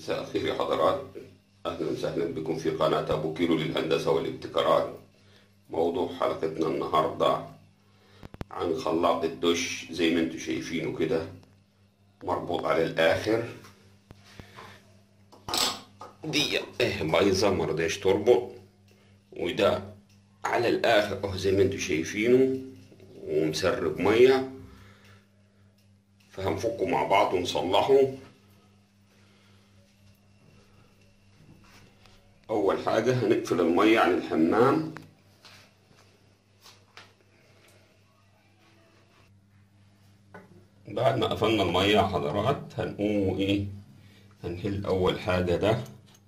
مساء الخير يا حضرات أهلا وسهلا بكم في قناة أبو كيلو للهندسة والابتكارات موضوع حلقتنا النهاردة عن خلاط الدش زي ما انتم شايفينه كده مربوط على الآخر دي ايه بايظة مرضاش تربط وده على الآخر اهو زي ما انتم شايفينه ومسرب مية فهنفكه مع بعض ونصلحه أول حاجة هنقفل المية عن الحمام بعد ما قفلنا المية يا حضرات هنقوم ايه هنحل أول حاجة ده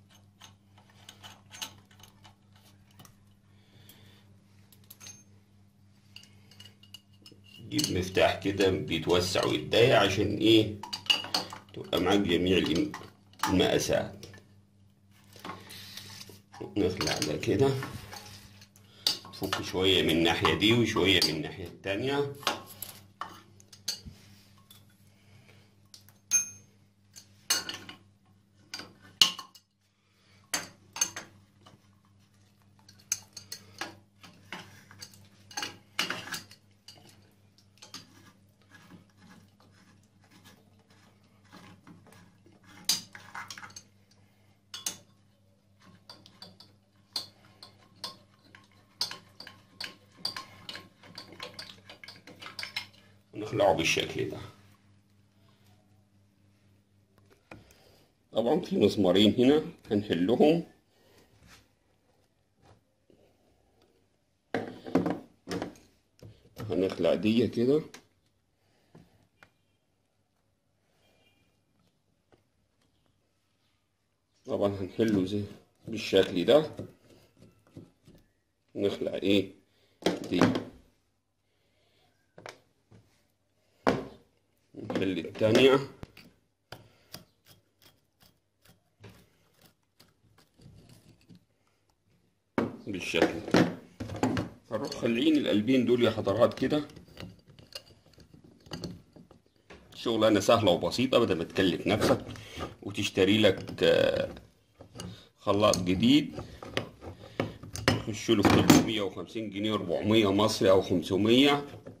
جيب مفتاح كده بيتوسع ويتضايق عشان ايه تبقى معاك جميع المقاسات نخلع ده كده تفك شوية من الناحية دي وشوية من الناحية التانية ونخلعه بالشكل ده طبعا في مسمارين هنا هنحلهم هنخلع دي كده طبعا هنحله زي بالشكل ده نخلع ايه دي نحل التانية بالشكل هنروح خلعين القلبين دول يا حضرات كده شغلانة سهلة وبسيطة بدل ما تكلف نفسك وتشتري لك خلاط جديد يخش له في 350 جنيه 400 مصري او 500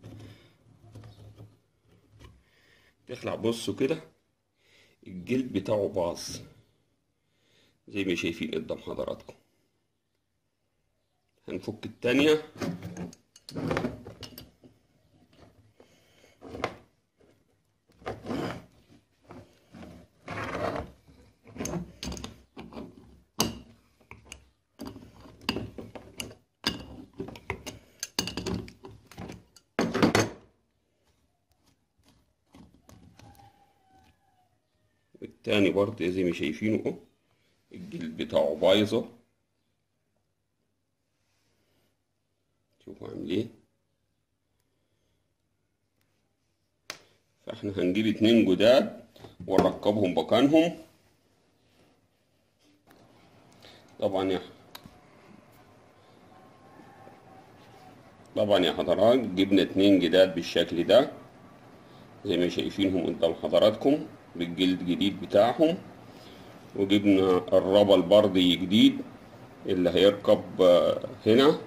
تخلع بصوا كده الجلد بتاعه باظ زي ما شايفين قدام حضراتكم هنفك التانية التاني برضه زي ما شايفينه اهو الجلد بتاعه بايظة شوفوا عامل ايه فاحنا هنجيب اتنين جداد ونركبهم مكانهم طبعا يا طبعا يا حضرات جبنا اتنين جداد بالشكل ده زي ما شايفينهم قدام حضراتكم بالجلد الجديد بتاعهم وجبنا الربا البردي جديد اللي هيركب هنا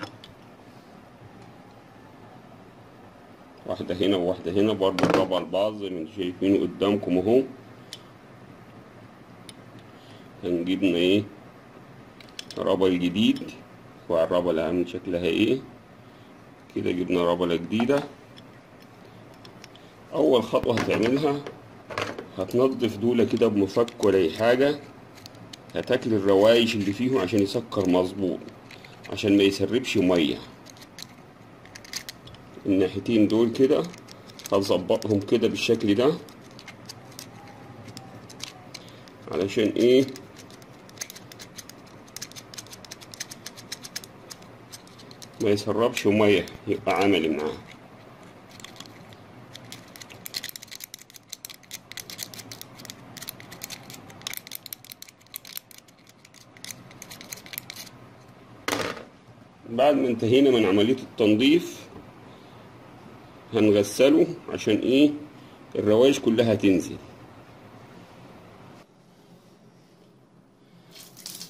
واحدة هنا وواحدة هنا برضو الربا الباظ زي ما انتم شايفينه قدامكم اهو هنجيبنا ايه ربا الجديد والربا اللي عامل شكلها ايه كده جبنا ربلة جديدة أول خطوة هتعملها هتنضف دولة كده بمفك ولا أي حاجة هتاكل الروايش اللي فيهم عشان يسكر مظبوط عشان ما يسربش مية الناحيتين دول كده هنظبطهم كده بالشكل ده علشان ايه ما يسربش مية يبقى عملي معاه بعد ما انتهينا من عملية التنظيف هنغسله عشان ايه الروايش كلها تنزل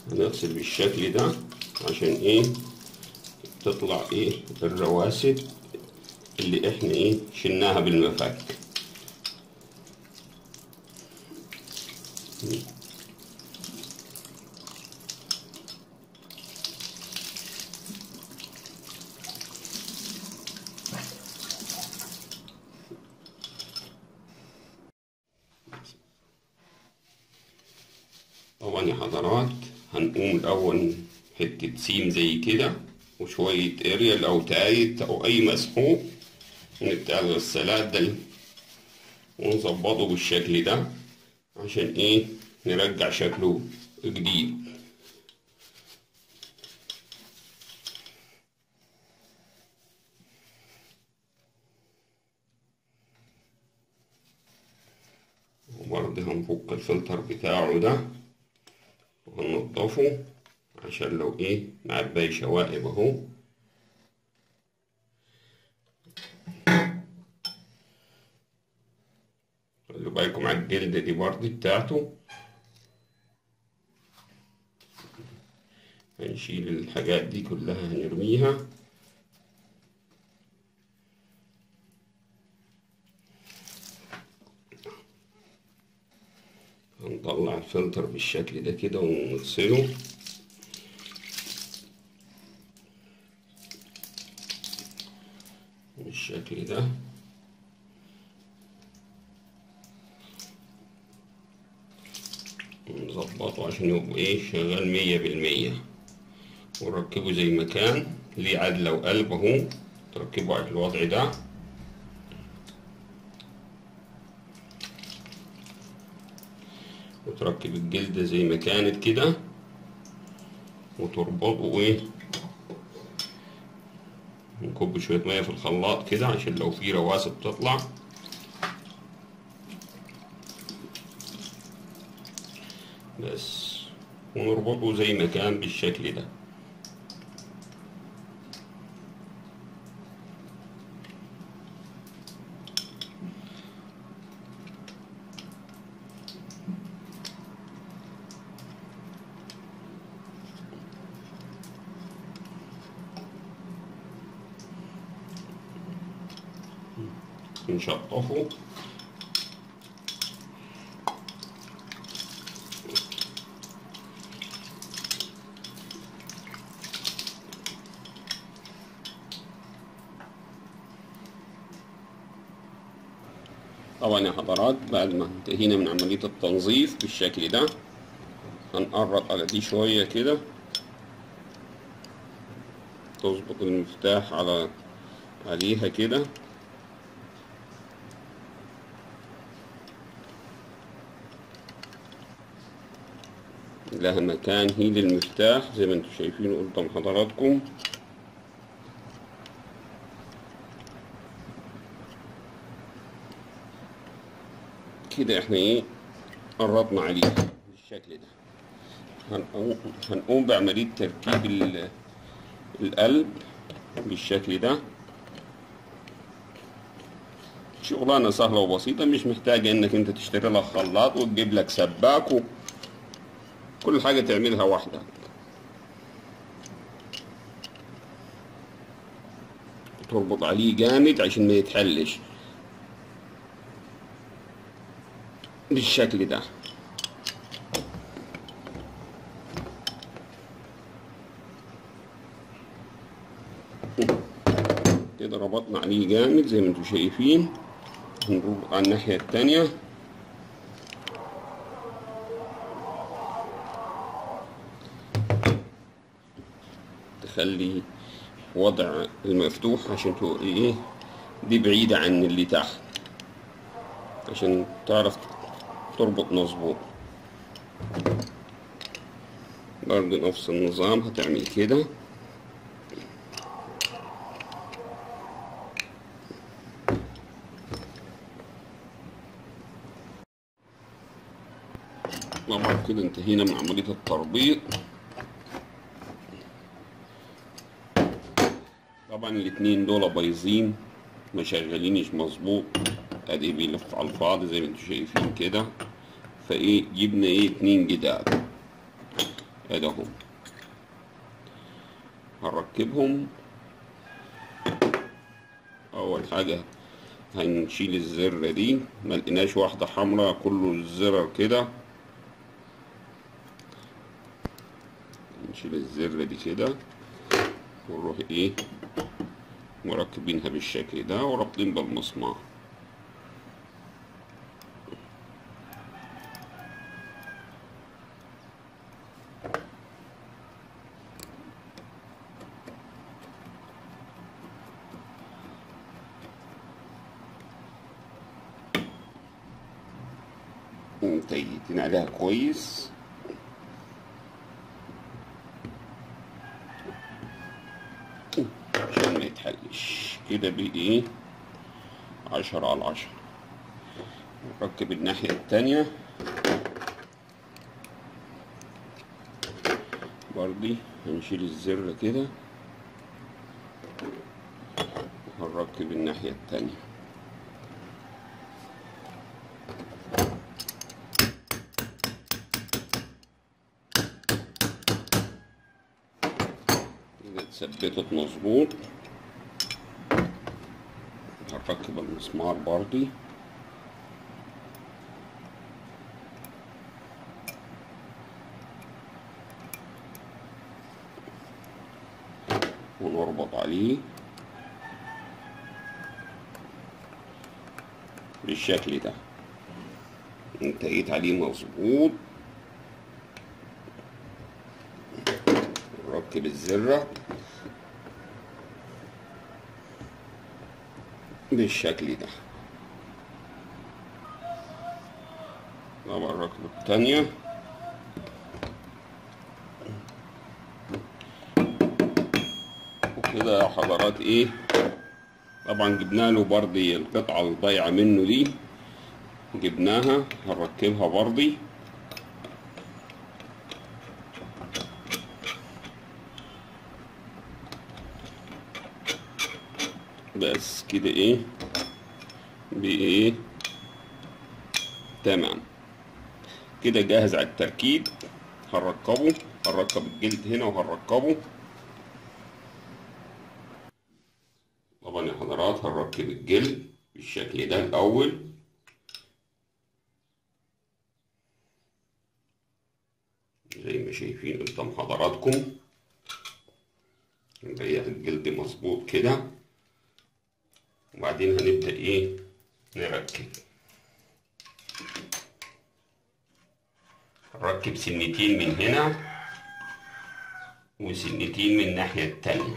هنغسل بالشكل ده عشان ايه تطلع ايه الرواسب اللي احنا ايه شلناها بالمفك طبعا يا حضرات هنقوم الأول حتة سيم زي كده وشوية اريال أو تايت أو أي مسحوق من بتاع الغسالات ده ونظبطه بالشكل ده عشان ايه نرجع شكله جديد وبرضه هنفك الفلتر بتاعه ده وهننضفه عشان لو ايه معباي شوائب اهو خلوا بالكم على الجلدة دي برضه بتاعته هنشيل الحاجات دي كلها هنرميها هنطلع الفلتر بالشكل ده كده ونغسله بالشكل ده نظبطه عشان يبقى ايه شغال مية بالمية ونركبه زي ما كان ليه عدلة وقلب اهو تركبه على الوضع ده وتركب الجلدة زي ما كانت كده وتربطه ايه نكب شوية مية في الخلاط كده عشان لو في رواسب تطلع بس ونربطه زي ما كان بالشكل ده نشطفه طبعا يا حضرات بعد ما انتهينا من عملية التنظيف بالشكل ده هنقرب على دي شوية كده تظبط المفتاح على عليها كده لها مكان هي للمفتاح زي ما انتم شايفين قدام حضراتكم كده احنا ايه قربنا عليها بالشكل ده هنقوم, هنقوم بعملية تركيب ال- القلب بالشكل ده شغلانة سهلة وبسيطة مش محتاجة انك انت تشتري لك خلاط وتجيب لك سباك و... كل حاجة تعملها وحدك تربط عليه جامد عشان ما يتحلش بالشكل ده كده ربطنا عليه جامد زي ما انتم شايفين هنروح على الناحية التانية تخلي وضع المفتوح عشان تو ايه دي بعيدة عن اللي تحت عشان تعرف تربط مظبوط برضه نفس النظام هتعمل كده طبعا كده انتهينا من عملية التربيط طبعا الاتنين دول بايظين ما شغالينش مظبوط ادي بيلف على الفاضي زي ما انتم شايفين كده فايه جبنا ايه اتنين جداد ادي اهو هنركبهم اول حاجة هنشيل الزرة دي ملقناش واحدة حمراء كله الزرر كده نشيل الزرة دي كده ونروح ايه مركبينها بالشكل ده ورابطين بالمسمار متيتين عليها كويس عشان ما يتحلش كده بايه عشرة على عشرة نركب الناحية التانية برضي هنشيل الزر كده هنركب الناحية التانية كده اتثبتت مظبوط هركب المسمار برضي ونربط عليه بالشكل ده انتهيت عليه مظبوط نركب الزرة بالشكل ده طبعا الركبة التانية وكده يا حضرات ايه طبعا جبنا له برضي القطعة الضايعة منه دي جبناها هنركبها برضي بس كده ايه بايه تمام كده جاهز على التركيب هنركبه هنركب الجلد هنا وهنركبه طبعا يا حضرات هنركب الجلد بالشكل ده الاول زي ما شايفين قدام حضراتكم نريح الجلد مظبوط كده وبعدين هنبدأ ايه نركب نركب سنتين من هنا وسنتين من الناحية التانية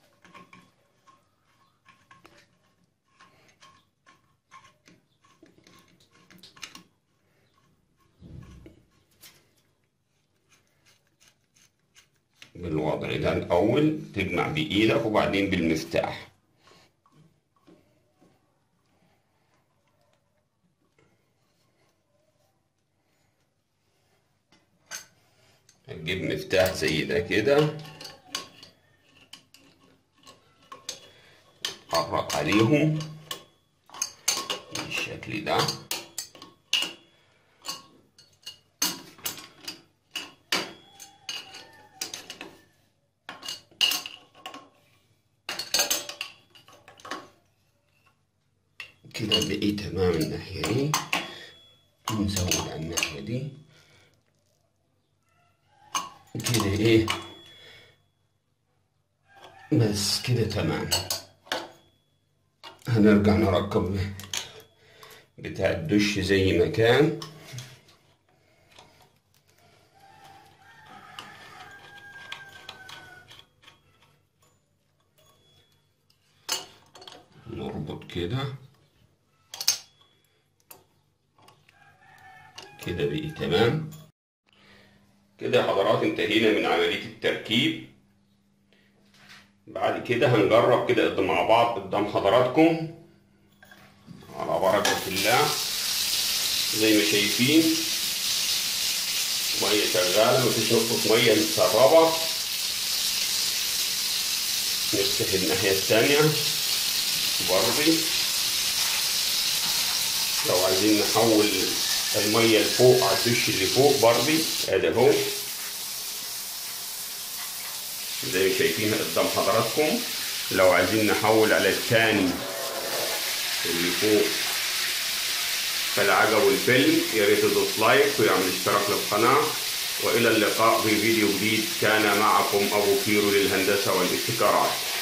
بالوضع ده الأول تجمع بإيدك وبعدين بالمفتاح هتجيب مفتاح زي ده كده حرك عليهم بالشكل ده كده بقي تمام الناحية دي نزود على الناحية دي كده ايه بس كده تمام هنرجع نركب بتاع الدش زي ما كان نربط كده كده بقي تمام كده يا حضرات انتهينا من عملية التركيب بعد كده هنجرب كده مع بعض قدام حضراتكم على بركة الله زي ما شايفين مية شغالة مفيش نقطة مية متسربة نفتح الناحية التانية برضي لو عايزين نحول المية لفوق على الدش اللي فوق برضي ادي اهو زي ما شايفين قدام حضراتكم لو عايزين نحول على الثاني اللي فوق فالعجب والفيلم يا ريت تدوس لايك ويعمل اشتراك للقناة وإلى اللقاء في فيديو جديد كان معكم أبو كيرو للهندسة والابتكارات